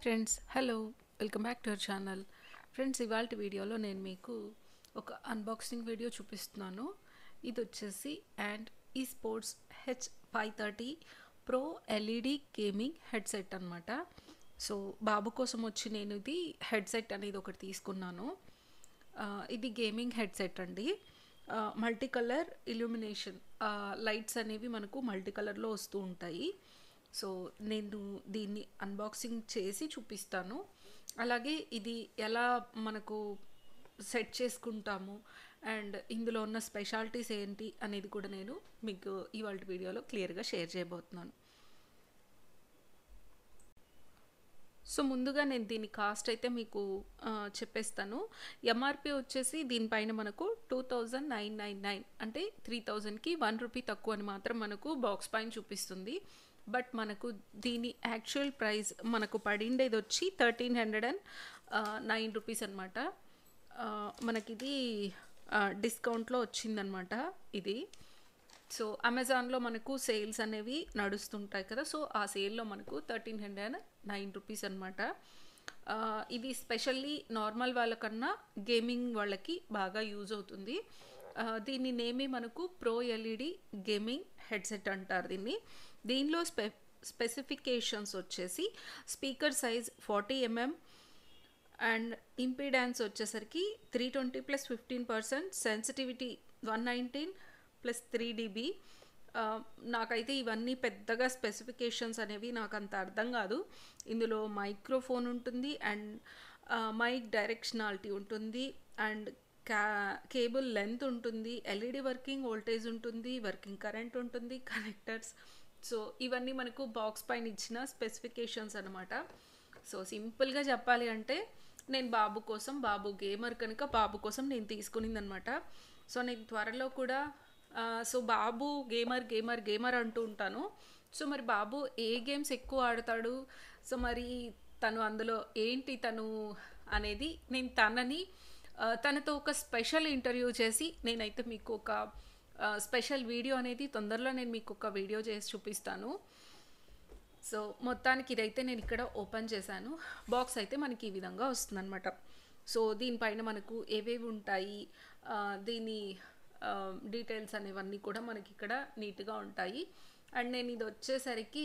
friends hello welcome back to our channel friends ఇవాళ వీడియోలో నేను మీకు ఒక అన్బాక్సింగ్ వీడియో చూపిస్తున్నాను ఇది వచ్చేసి అండ్ ఈ sports H five thirty pro LED gaming headset అనమాట సో బాబు కోసం వచ్చి నేను ఇది హెడ్సెట్ అనేది ఒకటి తీసుకున్నాను ఆ, ఇది గేమింగ్ హెడ్సెట్ అండి మల్టీ కలర్ ఇల్యూమినేషన్ లైట్స్ అనేవి మనకు మల్టీ కలర్లో వస్తూ ఉంటాయి సో నేను దీన్ని అన్బాక్సింగ్ చేసి చూపిస్తాను అలాగే ఇది ఎలా మనకు సెట్ చేసుకుంటాము అండ్ ఇందులో ఉన్న స్పెషాలిటీస్ ఏంటి అనేది కూడా నేను మీకు ఇవాళ వీడియోలో క్లియర్గా షేర్ చేయబోతున్నాను సో ముందుగా నేను దీని కాస్ట్ అయితే మీకు ఆ, చెప్పేస్తాను ఎంఆర్పి వచ్చేసి దీనిపైన మనకు two thousand nine nine nine అంటే త్రీ థౌజండ్కి వన్ రూపీ తక్కువ అని మాత్రం మనకు బాక్స్ పైన చూపిస్తుంది బట్ మనకు దీని యాక్చువల్ ప్రైస్ మనకు పడిండేది వచ్చి thirteen hundred and nine rupees అనమాట మనకిది డిస్కౌంట్లో వచ్చిందనమాట ఇది సో అమెజాన్లో మనకు సేల్స్ అనేవి నడుస్తుంటాయి కదా సో ఆ సేల్లో మనకు థర్టీన్ హండ్రెడ్ నైన్ రూపీస్ అనమాట ఇది స్పెషల్లీ నార్మల్ వాళ్ళకన్నా గేమింగ్ వాళ్ళకి బాగా యూజ్ అవుతుంది ఆ, దీని నేమే మనకు ప్రో ఎల్ఈడి గేమింగ్ హెడ్సెట్ అంటారు దీన్ని దీనిలో స్పె స్పెసిఫికేషన్స్ వచ్చేసి speaker size forty MM and impedance వచ్చేసరికి three twenty plus fifteen percent sensitivity one nineteen plus three DB నాకైతే ఇవన్నీ పెద్దగా స్పెసిఫికేషన్స్ అనేవి నాకు అంత అర్థం కాదు ఇందులో మైక్రోఫోన్ ఉంటుంది అండ్ మైక్ డైరెక్షనాలిటీ ఉంటుంది అండ్ క్యా కేబుల్ లెంత్ ఉంటుంది ఎల్ఈడి వర్కింగ్ వోల్టేజ్ ఉంటుంది వర్కింగ్ కరెంట్ ఉంటుంది కనెక్టర్స్ సో ఇవన్నీ మనకు బాక్స్ పైన ఇచ్చిన స్పెసిఫికేషన్స్ అనమాట సో సింపుల్గా చెప్పాలి అంటే నేను బాబు కోసం బాబు గేమర్ కనుక బాబు కోసం నేను తీసుకునింది అనమాట సో నేను త్వరలో కూడా ఆ, సో బాబు గేమర్ గేమర్ గేమర్ అంటూ ఉంటాను సో మరి బాబు ఏ గేమ్స్ ఎక్కువ ఆడతాడు సో మరి తను అందులో ఏంటి తను అనేది నేను తనని ఆ, తనతో ఒక స్పెషల్ ఇంటర్వ్యూ చేసి నేనైతే మీకు ఒక ఆ, స్పెషల్ వీడియో అనేది తొందరలో నేను మీకు ఒక వీడియో చేసి చూపిస్తాను సో మొత్తానికి ఇదైతే నేను ఇక్కడ ఓపెన్ చేశాను బాక్స్ అయితే మనకి ఈ విధంగా వస్తుందన్నమాట సో దీనిపైన మనకు ఏవేవి ఉంటాయి ఆ, దీని డీటెయిల్స్ అనేవన్నీ కూడా మనకి ఇక్కడ నీట్గా ఉంటాయి అండ్ నేను ఇది వచ్చేసరికి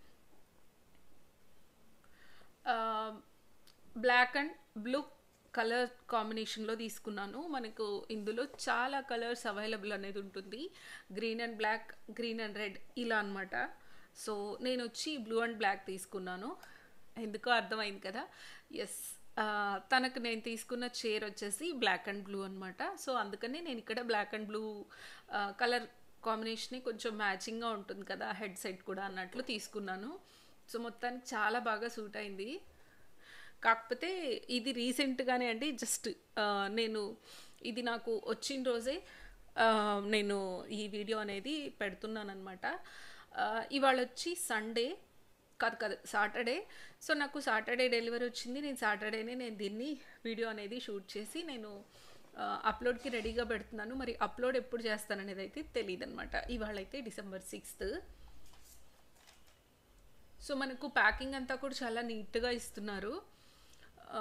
బ్లాక్ అండ్ బ్లూ కలర్ కాంబినేషన్లో తీసుకున్నాను మనకు ఇందులో చాలా కలర్స్ అవైలబుల్ అనేది ఉంటుంది green and black green and red ఇలా అనమాట సో నేను వచ్చి బ్లూ అండ్ బ్లాక్ తీసుకున్నాను ఎందుకో అర్థమైంది కదా ఎస్ తనకు నేను తీసుకున్న చైర్ వచ్చేసి బ్లాక్ అండ్ బ్లూ అనమాట సో అందుకని నేను ఇక్కడ black and blue colour combination కొంచెం మ్యాచింగ్గా ఉంటుంది కదా హెడ్ సెట్ కూడా అన్నట్లు తీసుకున్నాను సో మొత్తానికి చాలా బాగా సూట్ అయింది కాకపోతే ఇది రీసెంట్గానే అండి జస్ట్ నేను ఇది నాకు వచ్చిన రోజే ఆ, నేను ఈ వీడియో అనేది పెడుతున్నాను అనమాట ఇవాళ వచ్చి సండే కాదు కాదు సాటర్డే సో నాకు సాటర్డే డెలివరీ వచ్చింది నేను సాటర్డేనే నేను దీన్ని వీడియో అనేది షూట్ చేసి నేను ఆ, అప్లోడ్కి రెడీగా పెడుతున్నాను మరి అప్లోడ్ ఎప్పుడు చేస్తాననేది అయితే తెలియదు అనమాట ఇవాళ అయితే డిసెంబర్ సిక్స్త్ సో మనకు ప్యాకింగ్ అంతా కూడా చాలా నీట్గా ఇస్తున్నారు ఆ,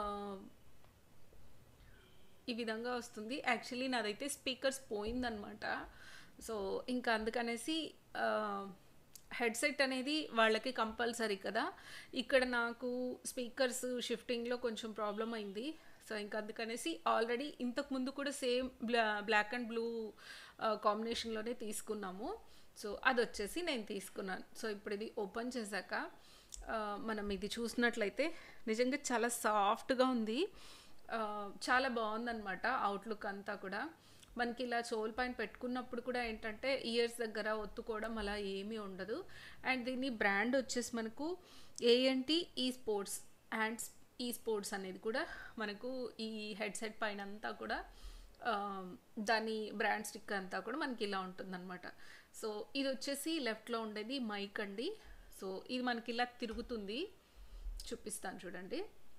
ఈ విధంగా వస్తుంది యాక్చువల్లీ నాదైతే స్పీకర్స్ పోయిందనమాట సో ఇంకా అందుకనేసి హెడ్సెట్ అనేది వాళ్ళకి కంపల్సరీ కదా ఇక్కడ నాకు స్పీకర్స్ షిఫ్టింగ్లో కొంచెం ప్రాబ్లం అయింది సో ఇంకా అందుకనేసి ఆల్రెడీ ఇంతకు ముందు కూడా సేమ్ బ్లా బ్లాక్ అండ్ బ్లూ కాంబినేషన్లోనే తీసుకున్నాము సో అది వచ్చేసి నేను తీసుకున్నాను సో ఇప్పుడు ఇది ఓపెన్ చేశాక ఆ, మనం ఇది చూసినట్లయితే నిజంగా చాలా సాఫ్ట్గా ఉంది ఆ, చాలా బాగుందన్నమాట అవుట్లుక్ అంతా కూడా మనకి ఇలా చోల్ పైన పెట్టుకున్నప్పుడు కూడా ఏంటంటే ఇయర్స్ దగ్గర ఒత్తుకోవడం అలా ఏమీ ఉండదు అండ్ దీని బ్రాండ్ వచ్చేసి మనకు ఏఎన్టీ ఈ స్పోర్ట్స్ అండ్ ఈ స్పోర్ట్స్ అనేది కూడా మనకు ఈ హెడ్సెట్ పైన అంతా కూడా ఆ, దాని బ్రాండ్ స్టిక్ అంతా కూడా మనకి ఇలా ఉంటుందన్నమాట సో ఇది వచ్చేసి లెఫ్ట్లో ఉండేది మైక్ అండి సో ఇది మనకి ఇలా తిరుగుతుంది చూపిస్తాను చూడండి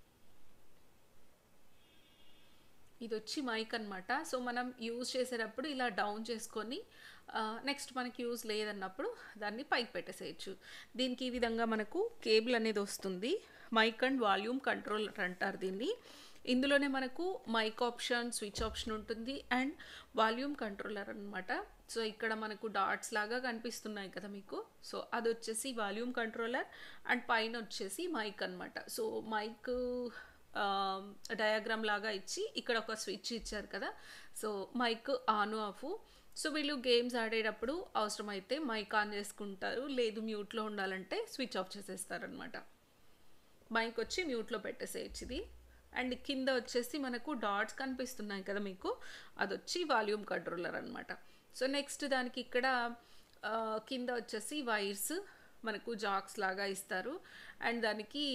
ఇది వచ్చి మైక్ అనమాట సో మనం యూజ్ చేసేటప్పుడు ఇలా డౌన్ చేసుకొని నెక్స్ట్ మనకి యూజ్ లేదన్నప్పుడు దాన్ని పైకి పెట్టేసేయచ్చు దీనికి ఈ విధంగా మనకు కేబుల్ అనేది వస్తుంది మైక్ అండ్ వాల్యూమ్ కంట్రోలర్ అంటారు దీన్ని ఇందులోనే మనకు మైక్ ఆప్షన్ స్విచ్ ఆప్షన్ ఉంటుంది అండ్ వాల్యూమ్ కంట్రోలర్ అనమాట సో ఇక్కడ మనకు డాట్స్ లాగా కనిపిస్తున్నాయి కదా మీకు సో అది వచ్చేసి వాల్యూమ్ కంట్రోలర్ అండ్ పైన వచ్చేసి మైక్ అనమాట సో మైక్ డయాగ్రామ్ లాగా ఇచ్చి ఇక్కడ ఒక స్విచ్ ఇచ్చారు కదా so mic on off so వీళ్ళు గేమ్స్ ఆడేటప్పుడు అవసరమైతే మైక్ ఆన్ చేసుకుంటారు లేదు మ్యూట్లో ఉండాలంటే స్విచ్ ఆఫ్ చేసేస్తారనమాట మైక్ వచ్చి మ్యూట్లో పెట్టేసేయచ్చు ఇది అండ్ కింద వచ్చేసి మనకు డాట్స్ కనిపిస్తున్నాయి కదా మీకు అది వచ్చి వాల్యూమ్ కంట్రోలర్ అనమాట సో నెక్స్ట్ దానికి ఇక్కడ కింద వచ్చేసి వైర్స్ మనకు జాక్స్ లాగా ఇస్తారు అండ్ దానికి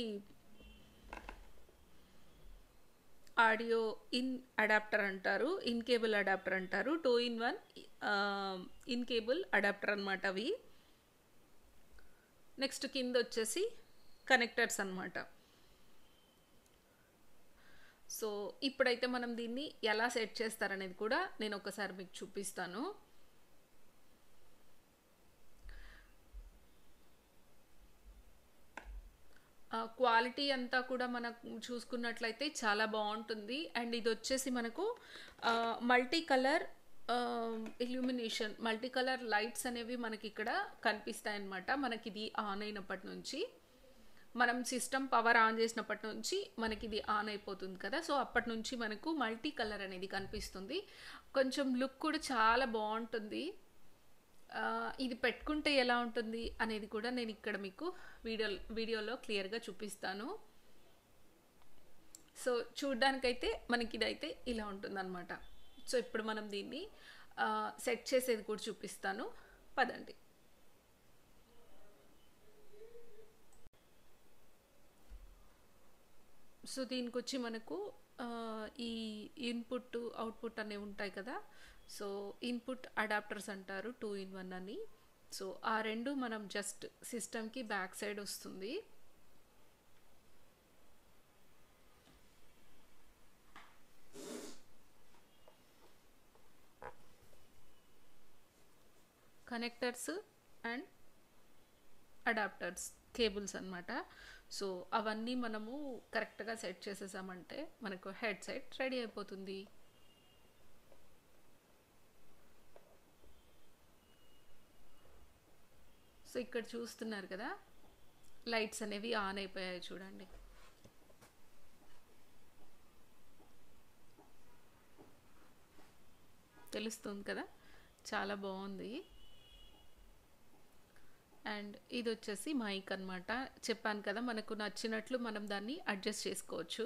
ఆడియో ఇన్ అడాప్టర్ అంటారు ఇన్ కేబుల్ అడాప్టర్ అంటారు two in one in cable adapter అనమాట అవి నెక్స్ట్ కింద వచ్చేసి కనెక్టర్స్ అనమాట సో ఇప్పుడైతే మనం దీన్ని ఎలా సెట్ చేస్తారనేది కూడా నేను ఒకసారి మీకు చూపిస్తాను క్వాలిటీ అంతా కూడా మనకు చూసుకున్నట్లయితే చాలా బాగుంటుంది అండ్ ఇది వచ్చేసి మనకు multi colour illumination multi colour lights అనేవి మనకి ఇక్కడ కనిపిస్తాయి అన్నమాట మనకి ఇది ఆన్ అయినప్పటి నుంచి మనం సిస్టమ్ పవర్ ఆన్ చేసినప్పటి నుంచి మనకి ఇది ఆన్ అయిపోతుంది కదా సో అప్పటి నుంచి మనకు మల్టీ కలర్ అనేది కనిపిస్తుంది కొంచెం లుక్ కూడా చాలా బాగుంటుంది ఇది పెట్టుకుంటే ఎలా ఉంటుంది అనేది కూడా నేను ఇక్కడ మీకు వీడియో వీడియోలో క్లియర్గా చూపిస్తాను సో చూడ్డానికైతే మనకి ఇదైతే ఇలా ఉంటుందన్నమాట సో ఇప్పుడు మనం దీన్ని సెట్ చేసేది కూడా చూపిస్తాను పదండి సో దీనికి వచ్చి మనకు ఈ ఇన్పుట్ అవుట్పుట్ అనేవి ఉంటాయి కదా సో ఇన్పుట్ అడాప్టర్స్ అంటారు టూ ఇన్ వన్ అని సో ఆ రెండు మనం జస్ట్ సిస్టమ్కి బ్యాక్ సైడ్ వస్తుంది కనెక్టర్స్ అండ్ అడాప్టర్స్ కేబుల్స్ అనమాట సో అవన్నీ మనము కరెక్ట్గా సెట్ చేసేసామంటే మనకు హెడ్ సెట్ రెడీ అయిపోతుంది సో ఇక్కడ చూస్తున్నారు కదా లైట్స్ అనేవి ఆన్ అయిపోయాయి చూడండి తెలుస్తుంది కదా చాలా బాగుంది అండ్ ఇది వచ్చేసి మైక్ అనమాట చెప్పాను కదా మనకు నచ్చినట్లు మనం దాన్ని అడ్జస్ట్ చేసుకోవచ్చు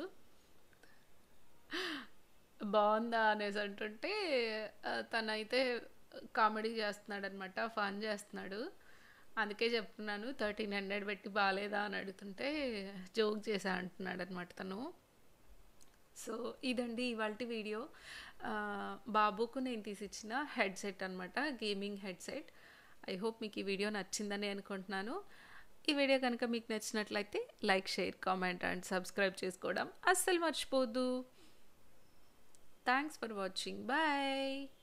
బాగుందా అనేసి అంటుంటే తనైతే కామెడీ చేస్తున్నాడు అనమాట ఫన్ చేస్తున్నాడు అందుకే చెప్తున్నాను థర్టీన్ హండ్రెడ్ పెట్టి బాగాలేదా అని అడుగుతుంటే జోక్ చేసా అంటున్నాడు అనమాట తను సో ఇదండి ఇవాళ వీడియో బాబుకు నేను తీసిచ్చిన హెడ్సెట్ అనమాట గేమింగ్ హెడ్సెట్ ఐ హోప్ మీకు ఈ వీడియో నచ్చిందని అనుకుంటున్నాను ఈ వీడియో కనుక మీకు నచ్చినట్లయితే like share comment and subscribe చేసుకోవడం అస్సలు మర్చిపోద్దు థ్యాంక్స్ ఫర్ వాచింగ్ బాయ్